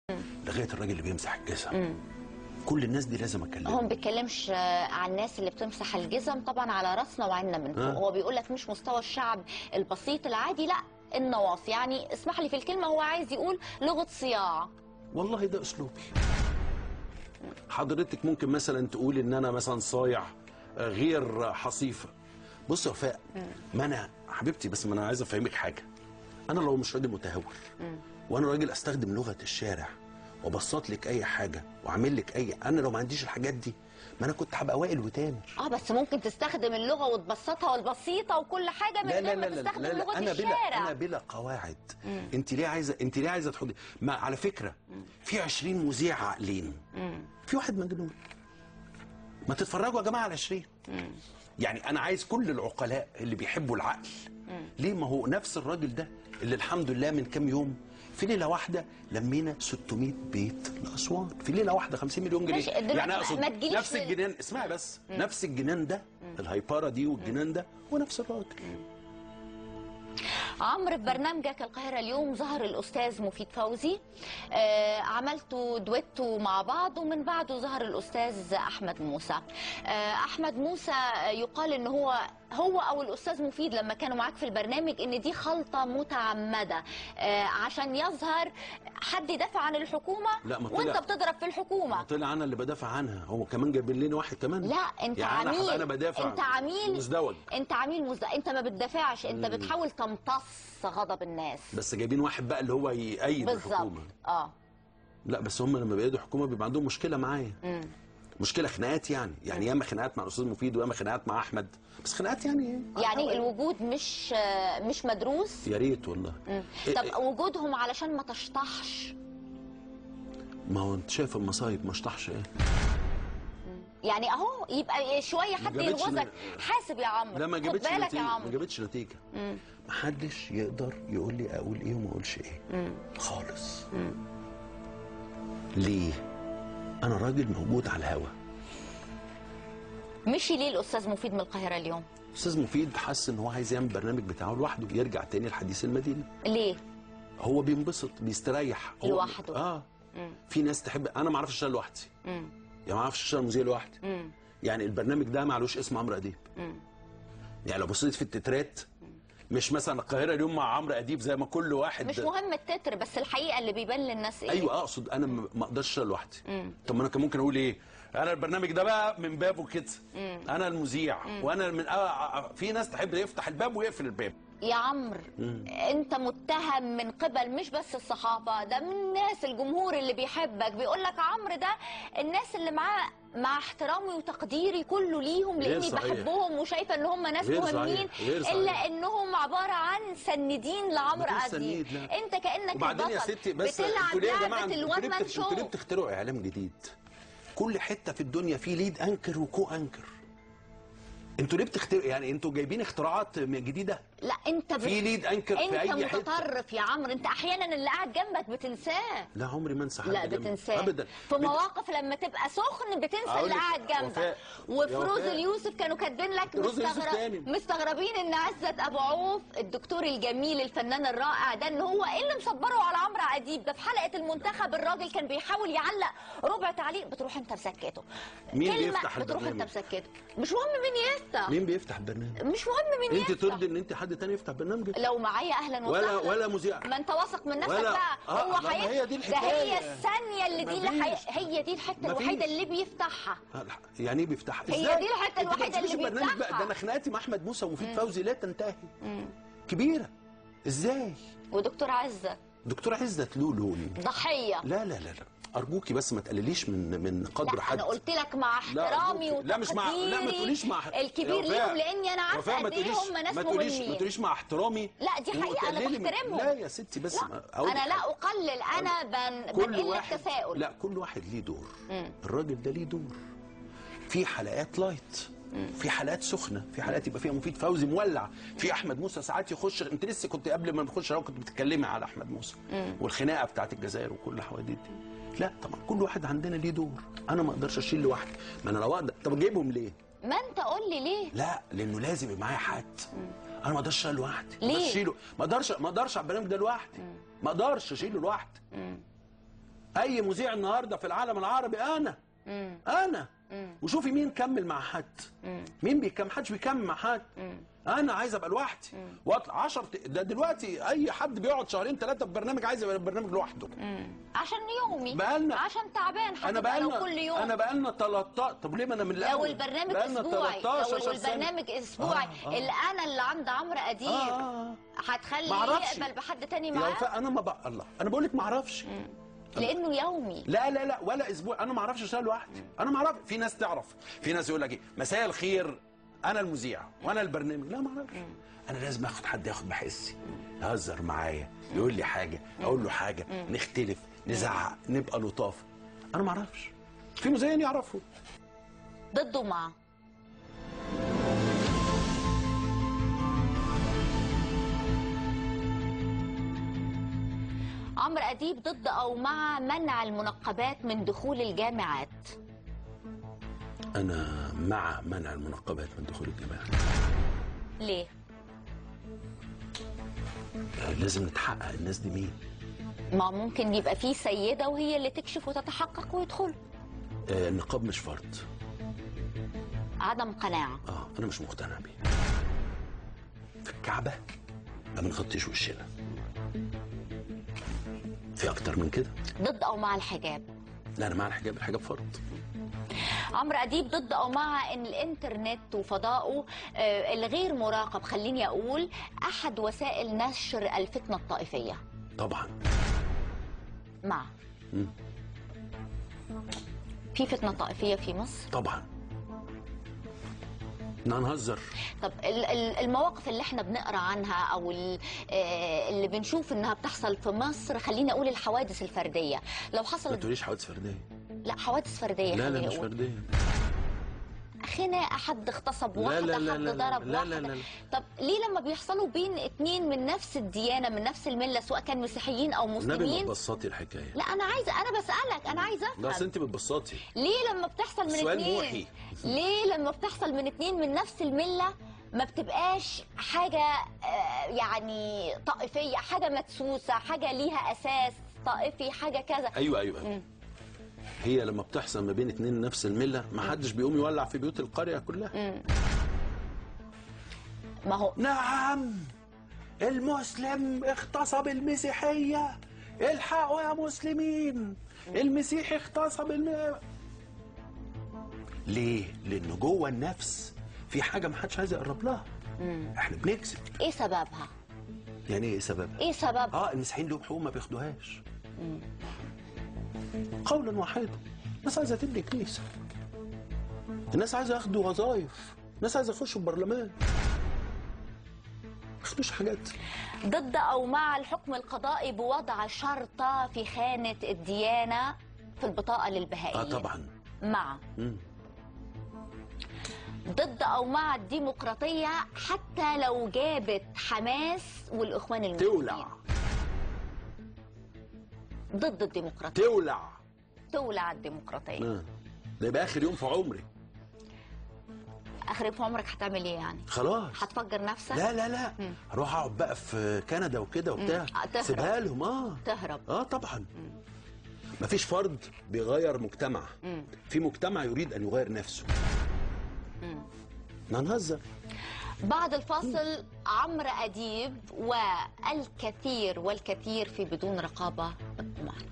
لغايه الراجل اللي بيمسح الجزم كل الناس دي لازم هو اكلمها ما بيتكلمش آه، عن الناس اللي بتمسح الجزم طبعا على راسنا وعيننا من فوق آه. هو بيقول لك مش مستوى الشعب البسيط العادي لا النواص يعني اسمح لي في الكلمه هو عايز يقول لغه صياعه والله ده اسلوبي حضرتك ممكن مثلا تقول ان انا مثلا صايع آه، غير حصيفه بص يا وفاء ما انا حبيبتي بس ما انا عايز افهمك حاجه انا لو مش راجل متهور وانا راجل استخدم لغه الشارع وبسط لك اي حاجه واعمل لك اي انا لو ما عنديش الحاجات دي ما انا كنت هبقى وائل وتامر اه بس ممكن تستخدم اللغه وتبسطها والبسيطه وكل حاجه من لا غير لا ما لا لا, تستخدم لا, لا لغه انا الشارع بلا انا بلا قواعد انت ليه عايزه انت ليه عايزه تحطي ما على فكره في 20 مذيع عاقلين في واحد مجنون ما تتفرجوا يا جماعه على 20 يعني انا عايز كل العقلاء اللي بيحبوا العقل ليه ما هو نفس الراجل ده اللي الحمد لله من كام يوم في ليله واحده لمينا 600 بيت لاسوان في ليله واحده 50 مليون جنيه ماشي، دلوقتي يعني ما- اقصد ما تجيليش نفس لل- الجنان اسمعي بس نفس الجنان ده الهايبره دي والجنان ده هو نفس الراجل عمرو في برنامجك القاهرة اليوم ظهر الأستاذ مفيد فوزي آه عملتوا دويتو مع بعض ومن بعده ظهر الأستاذ أحمد موسى آه أحمد موسى يقال إن هو هو أو الأستاذ مفيد لما كانوا معاك في البرنامج إن دي خلطة متعمدة آه عشان يظهر حد يدافع عن الحكومة لا، ما طلع- وأنت بتضرب في الحكومة طلع انا اللي بدافع عنها هو كمان جايب لنا واحد كمان لا انت يعني عميل انا انا بدافع انت عميل مزدوج انت عميل مزدوج انت ما بتدافعش انت بتحاول تمتص غضب الناس بس جايبين واحد بقى اللي هو يأيد بالظبط الحكومه اه لا بس هم لما بيأيدوا الحكومه بيبقى عندهم مشكله معايا مم. مشكله خناقات يعني يعني ياما خناقات مع الاستاذ مفيد وياما خناقات مع احمد بس خناقات يعني ايه يعني الوجود مش آه، مش مدروس يا ريت والله مم. إيه- طب إيه، وجودهم علشان ما تشطحش ما هو انت شايف المصايب ما اشطحش ايه يعني اهو يبقى شويه حد جابتش يلغزك ن- حاسب يا عمرو لا ما خد جابتش بالك يا نتيجه ما عمرو جابتش نتيجه مم. محدش يقدر يقول لي اقول ايه وما اقولش ايه مم. خالص ليه انا راجل موجود على الهوا مشي ليه الاستاذ مفيد من القاهره اليوم استاذ مفيد حس ان هو عايز يعمل برنامج بتاعه لوحده يرجع تاني لحديث المدينه ليه هو بينبسط بيستريح هو لوحده. اه مم. في ناس تحب انا ما اعرفش اشتغل لوحدي مم. يعني ما اعرفش اشتغل مذيع لوحدي مم. يعني البرنامج ده معلوش اسم عمرو اديب مم. يعني لو بصيت في التترات مش مثلا القاهره اليوم مع عمرو اديب زي ما كل واحد مش مهم التتر بس الحقيقه اللي بيبان للناس ايه ايوه اقصد انا م- ما اقدرش اشتغل لوحدي مم. طب ما انا كان ممكن اقول ايه انا البرنامج ده بقى من بابه كده انا المذيع وانا من آه آه في ناس تحب يفتح الباب ويقفل الباب يا عمرو انت متهم من قبل مش بس الصحافه ده من الناس الجمهور اللي بيحبك بيقول لك عمرو ده الناس اللي معاه مع احترامي وتقديري كله ليهم غير لاني صحيح. بحبهم وشايفه ان هم ناس غير صحيح. مهمين غير صحيح. الا انهم عباره عن سندين لعمرو ما فيش اديب سنيد، لا. انت كانك وبعدين يا البطل. ستي بس بتلعب انتوا ليه يا جماعه لعبه انتوا الوان ليه مان بتخ- انتوا ليه شو بتخترعوا اعلام جديد كل حته في الدنيا في ليد انكر وكو انكر انتوا ليه بتخترعوا يعني انتوا جايبين اختراعات جديده لا انت بت... في ليد انكر في انت اي حته متطرف يا عمرو انت احيانا اللي قاعد جنبك بتنساه لا عمري ما انسى حد لا جنبي. بتنساه ابدا في بت- مواقف لما تبقى سخن بتنسى أقول اللي لك، قاعد جنبك وفاء، وفي يا روز وفاء. اليوسف كانوا كاتبين لك روز اليوسف تاني. مستغربين ان عزت ابو عوف الدكتور الجميل الفنان الرائع ده ان هو ايه اللي مصبره على عمرو اديب ده في حلقه المنتخب الراجل كان بيحاول يعلق ربع تعليق بتروح انت مسكته مين كلمة بيفتح بتروح انت البرنامج؟ مسكته مش مهم مين يفتح مين بيفتح البرنامج مش مهم مين انت يفتح ترضي ان انت حد تاني يفتح برنامجك لو معايا اهلا ولا وسهلا ولا مذيع ما انت واثق من نفسك ولا- بقى آه، هو ما حي... هي دي ده الحكاية. هي الثانيه اللي دي اللي حي... مفيش. هي دي الحته مفيش. الوحيده اللي بيفتحها يعني ايه بيفتحها هي ازاي؟ دي الحتة انت ما الوحيدة تسيبيش اللي البرنامج بيفتحها. بقى ده انا خناقاتي مع احمد موسى ومفيد فوزي لا تنتهي كبيره ازاي ودكتور عزت دكتور عزت له لون ضحيه لا لا لا لا ارجوكي بس ما تقلليش من من قدر لا حد انا قلت لك مع لا، احترامي أرجوكي. لا، مش مع- لا، ما تقوليش مع- الكبير يا وفاء، ليهم لاني انا عارفه وفاء، ما قد ايه تقوليش- هم ناس ما تقوليش ما مهمين تقوليش مع احترامي لا دي حقيقه انا وتقللي من- بحترمهم لا يا ستي بس ما- لا أقول انا لك لا حاجة. اقلل انا بن... كل بنقل لك واحد تساؤل لا كل واحد ليه دور مم. الراجل ده ليه دور في حلقات لايت في حلقات سخنه في حلقات يبقى فيها مفيد فوزي مولع في احمد موسى ساعات يخش انت لسه كنت قبل ما نخش كنت بتتكلمي على احمد موسى والخناقه بتاعت الجزائر وكل الحواديت دي لا طبعا كل واحد عندنا ليه دور انا ما اقدرش اشيل لوحدي ما انا لو اقدر طب اجيبهم ليه ما انت قول لي ليه لا لانه لازم يبقى معايا حد انا ما اقدرش اشيله لوحدي ما ليه؟ اقدرش اشيله ما اقدرش ما اقدرش على البرنامج ده لوحدي ما اقدرش اشيله لوحدي اي مذيع النهارده في العالم العربي انا مم. انا مم. وشوفي مين كمل مع حد مم. مين بيكمل حدش بيكمل مع حد مم. انا عايز ابقى لوحدي واطلع 10 ده دلوقتي اي حد بيقعد شهرين ثلاثه في برنامج عايز يبقى برنامج لوحده مم. عشان يومي بقالنا- عشان تعبان انا هتبقى لو بقالنا كل يوم انا بقالنا 13 طب ليه ما انا من لو الاول البرنامج بقالنا اسبوعي 13 لو سنة. البرنامج اسبوعي آه، آه. اللي انا اللي عند عمرو اديب آه، آه، آه. هتخليه معرفش. يقبل بحد تاني يا معاه وفاء انا ما بقى الله انا بقول لك ما اعرفش لانه يومي لا لا لا ولا اسبوع انا ما اعرفش اشتغل لوحدي انا ما اعرف في ناس تعرف في ناس يقول لك ايه مساء الخير انا المذيع وانا البرنامج لا ما اعرفش انا لازم اخد حد ياخد بحسي يهزر معايا يقول لي حاجه اقول له حاجه نختلف نزعق نبقى لطاف انا ما اعرفش في مذيعين يعرفوا ضده معاه عمرو اديب ضد او مع منع المنقبات من دخول الجامعات انا مع منع المنقبات من دخول الجامعه ليه لازم نتحقق الناس دي مين ما ممكن يبقى في سيده وهي اللي تكشف وتتحقق ويدخل آه النقاب مش فرض عدم قناعه اه انا مش مقتنع بيه في الكعبه ما بنغطيش وشنا في اكتر من كده ضد او مع الحجاب لا انا مع الحجاب الحجاب فرض عمرو اديب ضد او مع ان الانترنت وفضائه آه، الغير مراقب خليني اقول احد وسائل نشر الفتنه الطائفيه طبعا مع مم. في فتنه طائفيه في مصر طبعا لا نهزر طب ال- ال- المواقف اللي احنا بنقرا عنها او ال- آه، اللي بنشوف انها بتحصل في مصر خليني اقول الحوادث الفرديه لو ما حصلت تقوليش حوادث فرديه لا حوادث فرديه لا خليني لا مش أقول. فرديه خناقه حد اغتصب لا، واحده لا، لا، حد لا، لا، ضرب لا، لا، واحده لا، لا. طب ليه لما بيحصلوا بين اتنين من نفس الديانه من نفس المله سواء كان مسيحيين او النبي ما مسلمين تبسطي الحكايه لا انا عايزه انا بسالك انا عايزه لا اصل افهم انت بتبسطي ليه لما بتحصل من سؤال اتنين موحي. ليه لما بتحصل من اتنين من نفس المله ما بتبقاش حاجه آه، يعني طائفيه حاجه مدسوسه حاجه ليها اساس طائفي حاجه كذا ايوه ايوه أيوة. هي لما بتحصل ما بين اتنين نفس المله ما حدش بيقوم يولع في بيوت القريه كلها ما هو نعم المسلم اغتصب المسيحية الحقوا يا مسلمين المسيحي اغتصب الم... ليه؟ لأنه جوه النفس في حاجة ما حدش عايز يقرب لها احنا بنكذب ايه سببها يعني ايه سببها؟ ايه سببها اه المسيحيين لهم حقوق ما بياخدوهاش قولا واحدا الناس عايزه تبني كنيسه الناس عايزه ياخدوا وظائف الناس عايزه يخشوا البرلمان ما ياخدوش حاجات ضد او مع الحكم القضائي بوضع شرطه في خانه الديانه في البطاقه للبهائيين اه طبعا مع مم. ضد او مع الديمقراطيه حتى لو جابت حماس والاخوان المسلمين تولع ضد الديمقراطيه تولع تولع الديمقراطيه آه. ده يبقى اخر يوم في عمري اخر يوم في عمرك هتعمل ايه يعني خلاص هتفجر نفسك لا لا لا هروح اقعد بقى في كندا وكده وبتاع آه، تهرب. سيبها لهم اه تهرب اه طبعا مفيش فرد بيغير مجتمع في مجتمع يريد ان يغير نفسه ما نهزر بعد الفاصل عمرو اديب والكثير والكثير في بدون رقابه معنا